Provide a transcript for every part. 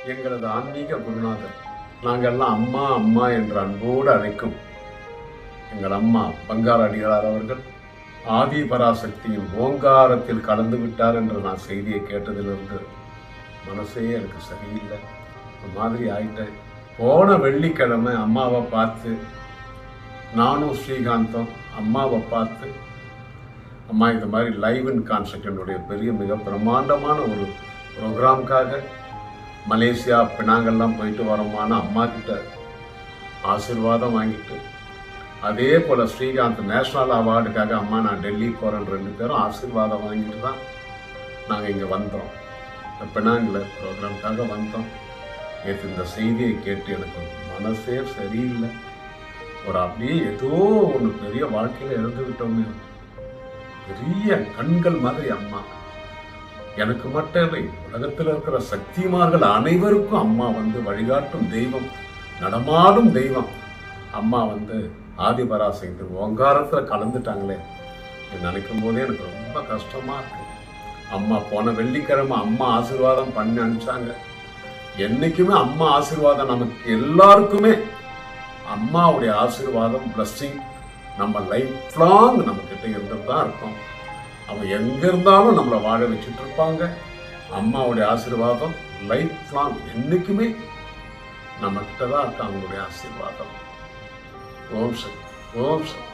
எங்களது ஆன்மீக குருநாதர் நாங்கெல்லாம் அம்மா அம்மா என்ற அன்போடு அழைக்கும் எங்கள் அம்மா பங்கார அடிகளார் அவர்கள் ஆதி பராசக்தியின் ஓங்காரத்தில் கலந்து விட்டார் என்ற நான் செய்தியை கேட்டதிலிருந்து மனசே எனக்கு சரியில்லை ஒரு மாதிரி ஆயிட்டேன் போன வெள்ளிக்கிழமை அம்மாவை பார்த்து நானும் ஸ்ரீகாந்தும் அம்மாவை பார்த்து அம்மா இந்த மாதிரி லைவ் இன் கான்செப்ட் என்னுடைய பெரிய மிக பிரம்மாண்டமான ஒரு ப்ரோக்ராம்காக மலேசியா பினாங்கெல்லாம் போயிட்டு வரோமான அம்மா கிட்ட ஆசீர்வாதம் வாங்கிட்டு அதே போல் ஸ்ரீகாந்த் நேஷ்னல் அவார்டுக்காக அம்மா நான் டெல்லி போகிறேன் ரெண்டு பேரும் ஆசீர்வாதம் வாங்கிட்டு தான் நாங்கள் இங்கே வந்தோம் இந்த பினாங்கில் ப்ரோக்ராம்காக வந்தோம் நேற்று இந்த செய்தியை கேட்டு எனக்கு மனசே சரியில்லை ஒரு அப்படியே ஏதோ ஒன்று பெரிய வாழ்க்கையில் இழந்து விட்டோமே பெரிய கண்கள் மாதிரி அம்மா எனக்கு மட்டும் இல்லை உலகத்தில் இருக்கிற சக்திமார்கள் அனைவருக்கும் அம்மா வந்து வழிகாட்டும் தெய்வம் நடமாடும் தெய்வம் அம்மா வந்து ஆதிபராசக்தி ஓங்காரத்தில் கலந்துட்டாங்களே இது நினைக்கும் போதே எனக்கு ரொம்ப கஷ்டமா இருக்கு அம்மா போன வெள்ளிக்கிழமை அம்மா ஆசீர்வாதம் பண்ணி அனுப்பிச்சாங்க என்னைக்குமே அம்மா ஆசீர்வாதம் நமக்கு எல்லாருக்குமே அம்மாவுடைய ஆசீர்வாதம் பிளஸ்ஸிங் நம்ம லைஃப் லாங் நம்ம கிட்ட இருந்துட்டு தான் இருக்கோம் அவங்க எங்க இருந்தாலும் நம்மளை வாழ வச்சுட்டு இருப்பாங்க அம்மாவுடைய ஆசீர்வாதம் லைஃப் லாங் என்னைக்குமே நம்ம கிட்ட தான் இருக்கு அவங்களுடைய ஆசீர்வாதம் ஓம் சக்தி ஓம் சக்தி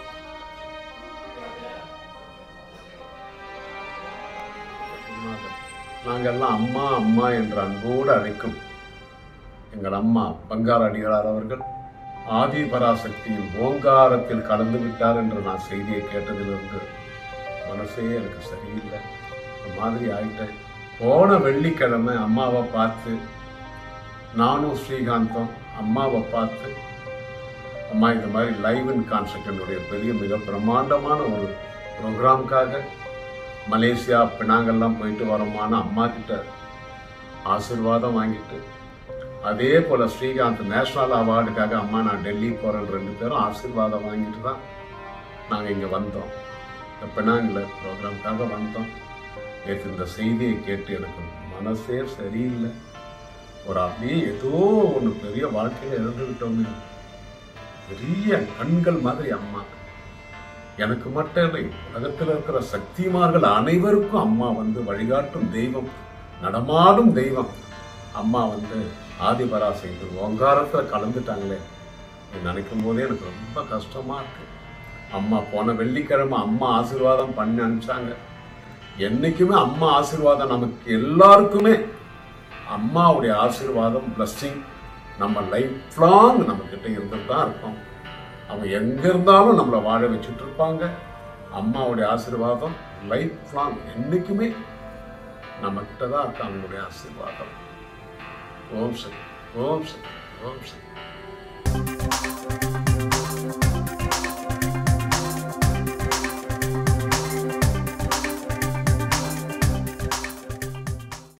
நாங்கெல்லாம் அம்மா அம்மா என்ற அன்போடு அழைக்கும் எங்கள் அம்மா பங்கார அடிகளார் அவர்கள் ஆதி பராசக்தியின் ஓங்காரத்தில் கலந்து விட்டார் என்ற நான் செய்தியை கேட்டதிலிருந்து மனசே எனக்கு சரியில்லை ஒரு மாதிரி ஆயிட்டேன் போன வெள்ளிக்கிழமை அம்மாவை பார்த்து நானும் ஸ்ரீகாந்தும் அம்மாவை பார்த்து அம்மா இந்த மாதிரி லைவ் இன் கான்செப்ட் என்னுடைய பெரிய மிக பிரம்மாண்டமான ஒரு ப்ரோக்ராம்காக மலேசியா பினாங்கெல்லாம் போயிட்டு வரோமான அம்மா கிட்ட ஆசீர்வாதம் வாங்கிட்டு அதே போல் ஸ்ரீகாந்த் நேஷ்னல் அவார்டுக்காக அம்மா நான் டெல்லி போகிறேன் ரெண்டு பேரும் ஆசீர்வாதம் வாங்கிட்டு தான் நாங்கள் இங்கே வந்தோம் இந்த பினாங்கில் ப்ரோக்ராம்காக வந்தோம் நேற்று இந்த செய்தியை கேட்டு எனக்கு மனசே சரியில்லை ஒரு அப்படியே ஏதோ ஒன்று பெரிய வாழ்க்கையில் இழந்துக்கிட்டோமே பெரிய கண்கள் மாதிரி அம்மா எனக்கு மட்டும் இல்லை உலகத்தில் இருக்கிற சக்திமார்கள் அனைவருக்கும் அம்மா வந்து வழிகாட்டும் தெய்வம் நடமாடும் தெய்வம் அம்மா வந்து ஆதிபராசக்தி ஓங்காரத்தில் கலந்துட்டாங்களே இது நினைக்கும் போதே எனக்கு ரொம்ப கஷ்டமா இருக்கு அம்மா போன வெள்ளிக்கிழமை அம்மா ஆசீர்வாதம் பண்ணி அனுப்பிச்சாங்க என்னைக்குமே அம்மா ஆசீர்வாதம் நமக்கு எல்லாருக்குமே அம்மாவுடைய ஆசீர்வாதம் பிளஸ்ஸிங் நம்ம லைஃப் லாங் நம்ம கிட்ட இருந்துட்டு தான் இருக்கோம் அவங்க எங்க இருந்தாலும் நம்மளை வாழ வச்சுட்டு இருப்பாங்க அம்மாவுடைய ஆசீர்வாதம் லைஃப் லாங் என்னைக்குமே நம்ம கிட்ட தான் இருக்கு அவங்களுடைய ஆசீர்வாதம் ஓம் சக்தி ஓம் சக்தி ஓம் சக்தி